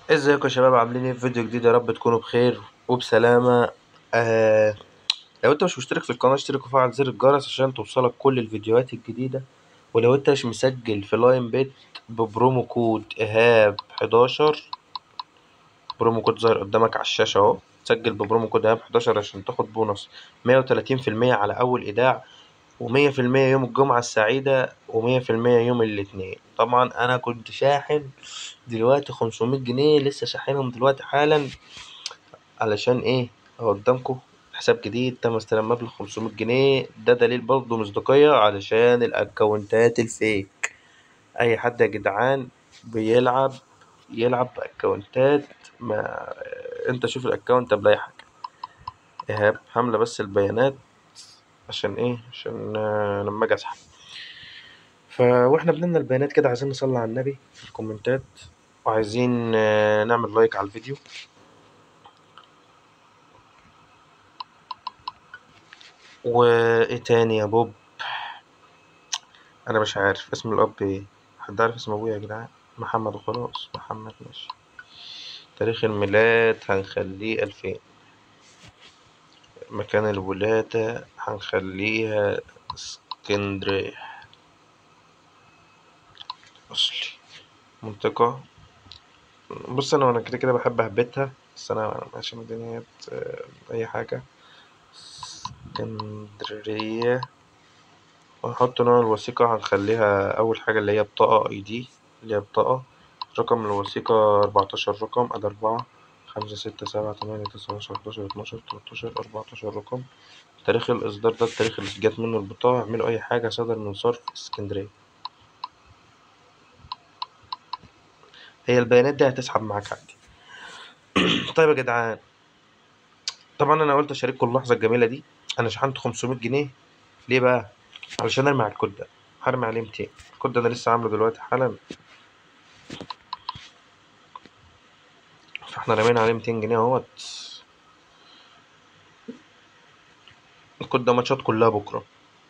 ازيكم يا شباب عاملين ايه في فيديو جديد يا رب تكونوا بخير وبسلامة آه لو انت مش مشترك في القناة اشترك وفعل زر الجرس عشان توصلك كل الفيديوهات الجديدة ولو انت مش مسجل في لاين بيت ببرومو كود ايهاب حداشر برومو كود ظاهر قدامك على الشاشة اهو سجل ببرومو كود ايهاب حداشر عشان تاخد بونص مية وتلاتين في المية على أول إيداع ومية في المية يوم الجمعة السعيدة ومية في المية يوم الاتنين طبعا أنا كنت شاحن دلوقتي خمسمية جنيه لسه شاحنهم دلوقتي حالا علشان ايه اهو قدامكم حساب جديد تم استلام مبلغ خمسمية جنيه ده دليل برضه مصداقية علشان الأكونتات الفيك أي حد يا جدعان بيلعب يلعب بأكونتات ما انت شوف الأكونت قبل أي حاجة إيهاب حاملة بس البيانات عشان ايه عشان آه، لما اجي اسحب ف واحنا بنملى البيانات كده عايزين نصلي على النبي في الكومنتات وعايزين آه، نعمل لايك على الفيديو وايه تاني يا بوب انا مش عارف اسم الاب ايه حد عارف اسم ابويا يا جدعان محمد وخلاص محمد ماشي تاريخ الميلاد هنخليه ألفين مكان الولادة هنخليها اسكندرية أصلي منطقة بص أنا وأنا كده كده بحب أهبطها بس أنا ماشي مدينة آه، أي حاجة اسكندرية ونحط نوع الوثيقة هنخليها أول حاجة اللي هي بطاقة أي دي اللي هي بطاقة رقم الوثيقة أربعتاشر رقم أدي أربعة خمسة ستة سبعة تمانية تسعة عشرة حداشر اتناشر تلاتاشر أربعتاشر رقم تاريخ الإصدار ده التاريخ اللي جات منه البطاقة اعملوا أي حاجة صدر من صرف اسكندرية هي البيانات دي هتسحب معاك عادي طيب يا جدعان طبعا أنا قلت أشارككم اللحظة الجميلة دي أنا شحنت خمسمية جنيه ليه بقى؟ علشان أرمي على الكود ده هرمي عليه ميتين الكود ده أنا لسه عامله دلوقتي حالا فاحنا رمينا عليه ميتين جنيه اهوت الكود ده ماتشات كلها بكرة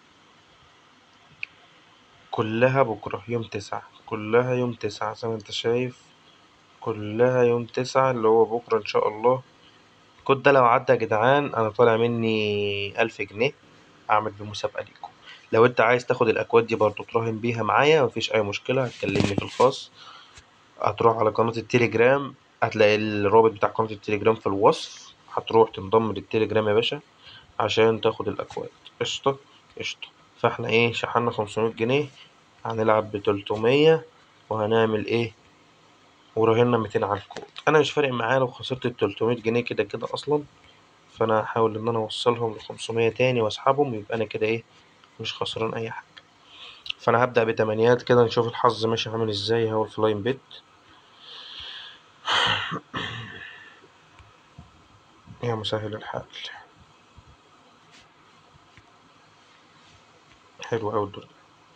كلها بكرة يوم تسعة كلها يوم تسعة زي ما انت شايف كلها يوم تسعة اللي هو بكرة ان شاء الله الكود ده لو عدى يا جدعان انا طالع مني ألف جنيه اعمل بيه مسابقة ليكم لو انت عايز تاخد الاكواد دي برضه تراهن بيها معايا مفيش اي مشكلة هتكلمني في الخاص هتروح على قناة التليجرام هتلاقي الرابط بتاع قناة التليجرام في الوصف هتروح تنضم للتليجرام يا باشا عشان تاخد الأكواد قشطة قشطة فاحنا ايه شحنا خمسمية جنيه هنلعب بتلتمية وهنعمل ايه وراهنا ميتين على الكود أنا مش فارق معايا لو خسرت التلتمية جنيه كده كده أصلا فأنا هحاول إن أنا أوصلهم لخمسمية تاني وأسحبهم يبقى أنا كده ايه مش خسران أي حاجة فأنا هبدأ بتمانيات كده نشوف الحظ ماشي عامل ازاي هو الفلاين بيت يا مسهل الحال حلو أوي الدور ده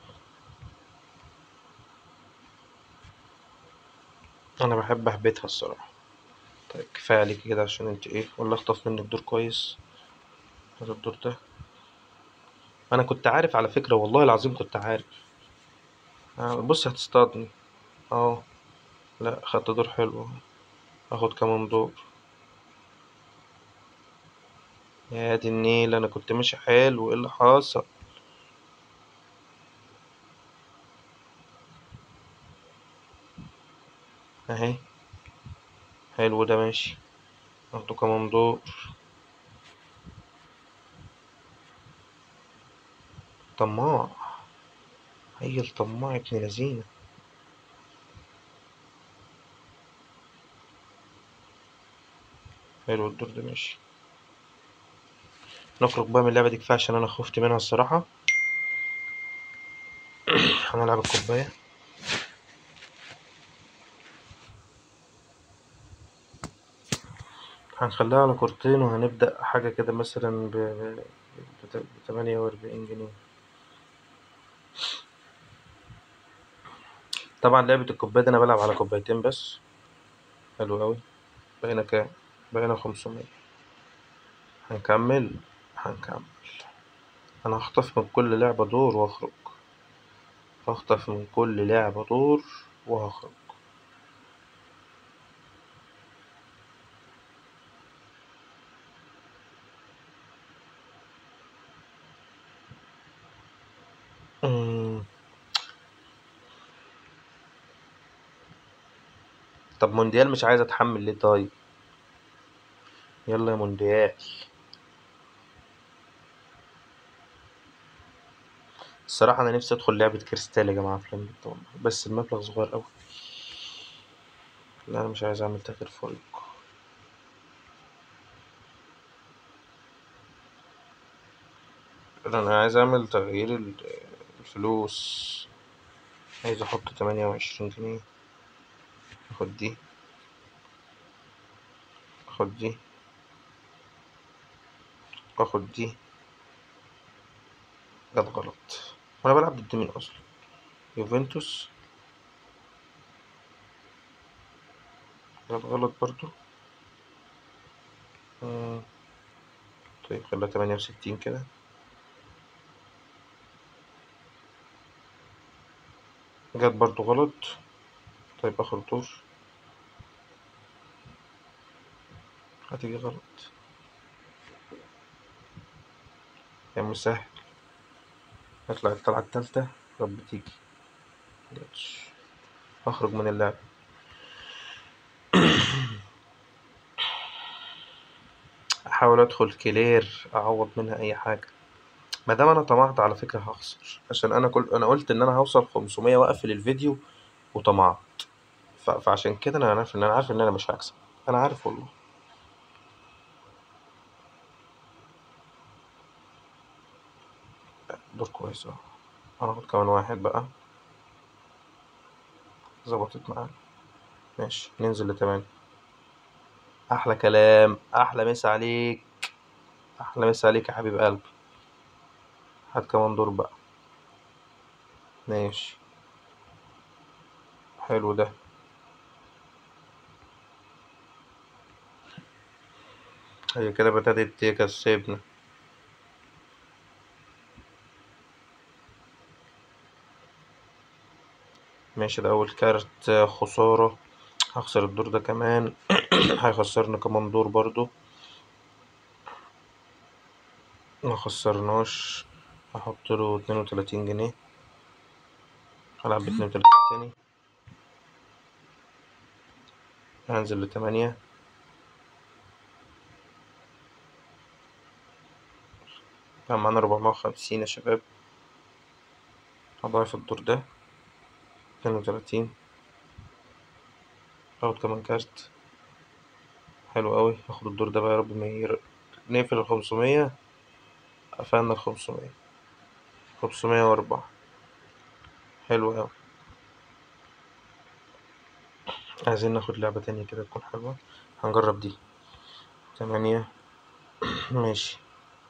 أنا بحب أهبطها الصراحة طيب كفاية عليك كده عشان انت ايه ولا أخطف منك دور كويس هذا الدور ده أنا كنت عارف على فكرة والله العظيم كنت عارف آه، بص هتصطادني اه لا خدت دور حلو أهو. اخد كمان دور يا دي النيل انا كنت ماشي حلو ايه اللي حصل اهي حلو ده ماشي اخده كمان دور طماع هي الطماع ابن لذينة حلو الدور ده ماشي نخرج بقى من اللعبة دي كفاية عشان أنا خفت منها الصراحة هنلعب الكوباية هنخليها على كورتين وهنبدأ حاجة كده مثلا ب بتمانية وأربعين جنيه طبعا لعبة الكوباية دي أنا بلعب على كوبايتين بس حلو أوي بقينا كام؟ بقينا خمسمية هنكمل هنكمل أنا هخطف من كل لعبة دور وأخرج هخطف من كل لعبة دور وهخرج مم. طب مونديال مش عايز اتحمل ليه طيب يلا يا مونديال الصراحة أنا نفسي أدخل لعبة كريستال يا جماعة في لعبة والله بس المبلغ صغير أوي لا أنا مش عايز أعمل تغيير فايق أنا عايز أعمل تغيير ال- الفلوس عايز أحط تمانية وعشرين جنيه أخد دي أخد دي أخد دي جت غلط وأنا بلعب ضد مين أصلا يوفنتوس جت غلط برضو آه. طيب خليها تمانية وستين كده جت برضو غلط طيب آخر دور هتيجي غلط يا مسهل نطلع الطلعة التالتة رب تيجي مجتش أخرج من اللعب أحاول أدخل كلير أعوض منها أي حاجة ما دام أنا طمعت على فكرة هخسر عشان أنا كل أنا قلت إن أنا هوصل خمسمية وأقفل الفيديو وطمعت ف... فعشان كده أنا عارف إن أنا عارف إن أنا مش هكسب أنا عارف والله دور كويس أهو هناخد كمان واحد بقى ظبطت معانا ماشي ننزل لتمانية أحلى كلام أحلى مسا عليك أحلى مسا عليك يا حبيب قلبي هات كمان دور بقى ماشي حلو ده هي كده بدأت تكسبنا ماشي ده أول كارت خسارة هخسر الدور ده كمان هيخسرنا كمان دور برضو ما خسرناش هحط له اتنين وتلاتين جنيه هلعب باتنين وتلاتين تاني هنزل لتمانية كان معانا ربعمية وخمسين يا شباب هضاعف الدور ده اتنين وتلاتين هاخد كمان كارت حلو أوي هاخد الدور ده بقى يا رب ما ير... نقفل الخمسمية قفلنا الخمسمية خمسمية وأربعة حلو أوي عايزين ناخد لعبة تانية كده تكون حلوة هنجرب دي تمانية ماشي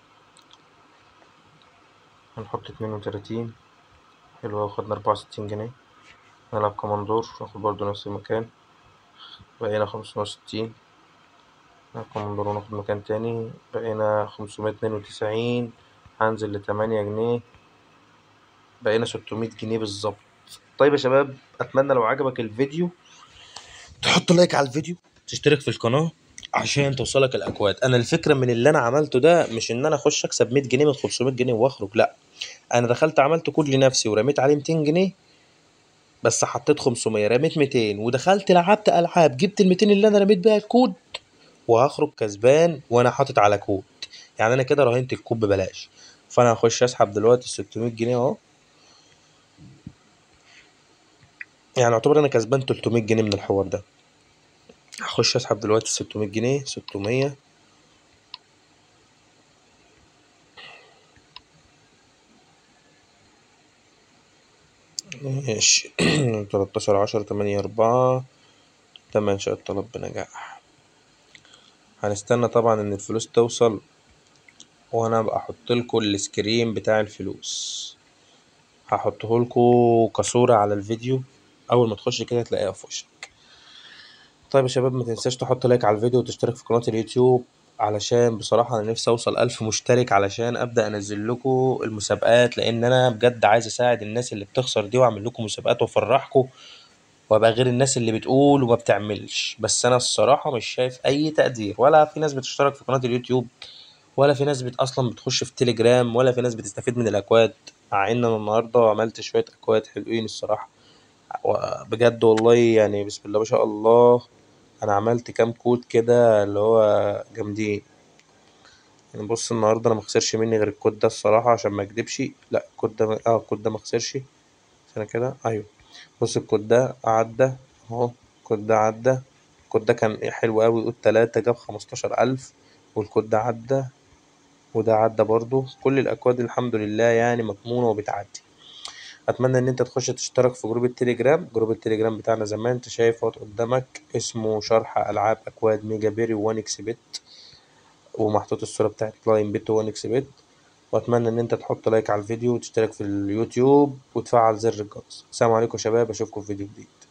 هنحط اتنين وتلاتين حلو أوي خدنا أربعة وستين جنيه نلعب كمان دور ناخد برضه نفس المكان بقينا خمسمية وستين نلعب كمان دور وناخد مكان تاني بقينا خمسمية اتنين وتسعين هنزل لتمانية جنيه بقينا ستمية جنيه بالظبط طيب يا شباب أتمنى لو عجبك الفيديو تحط لايك على الفيديو تشترك في القناة عشان توصلك الأكواد أنا الفكرة من اللي أنا عملته ده مش إن أنا أخش أكسب 100 جنيه من 500 جنيه وأخرج لأ أنا دخلت عملت كود لنفسي ورميت عليه 200 جنيه بس حطيت 500 رميت 200 ودخلت لعبت ألعاب جبت ال 200 اللي أنا رميت بيها الكود وهخرج كسبان وأنا حاطط على كود يعني أنا كده راهنت الكود ببلاش فأنا هخش أسحب دلوقتي 600 جنيه أهو يعني اعتبر أنا كسبان 300 جنيه من الحوار ده هخش أسحب دلوقتي 600 جنيه 600 ماشي تلاتاشر عشرة تمانية أربعة تمن شقة طلب بنجاح هنستنى طبعا إن الفلوس توصل وأنا أبقى أحطلكوا السكرين بتاع الفلوس هحطهولكوا كصورة على الفيديو أول ما تخش كده تلاقيها في وشك طيب يا شباب متنساش تحط لايك على الفيديو وتشترك في قناة اليوتيوب علشان بصراحة أنا نفسي أوصل ألف مشترك علشان أبدأ أنزل لكم المسابقات لأن أنا بجد عايز أساعد الناس اللي بتخسر دي وأعمل لكم مسابقات وأفرحكم وأبقى غير الناس اللي بتقول وما بتعملش بس أنا الصراحة مش شايف أي تقدير ولا في ناس بتشترك في قناة اليوتيوب ولا في ناس بت أصلا بتخش في تليجرام ولا في ناس بتستفيد من الأكواد مع ان انا النهاردة عملت شوية اكواد حلوين الصراحة بجد والله يعني بسم الله ماشاء الله أنا عملت كام كود كده اللي هو جامدين يعني بص النهاردة أنا مخسرش مني غير الكود ده الصراحة عشان مكدبش لا الكود ده اه الكود ده مخسرش استنى كده أيوه بص الكود ده عدى أهو الكود ده عدى الكود ده كان حلو أوي قول تلاتة جاب خمستاشر ألف والكود ده عدى وده عدى برضه كل الأكواد الحمد لله يعني مضمونة وبتعدي أتمنى إن أنت تخش تشترك في جروب التليجرام جروب التليجرام بتاعنا زي ما أنت شايف أهوت قدامك اسمه شرح ألعاب أكواد ميجا بيري وون إكس بت ومحطوط الصورة بتاعت لاين بت وون إكس بت وأتمنى إن أنت تحط لايك على الفيديو وتشترك في اليوتيوب وتفعل زر الجرس السلام عليكم يا شباب أشوفكم في فيديو جديد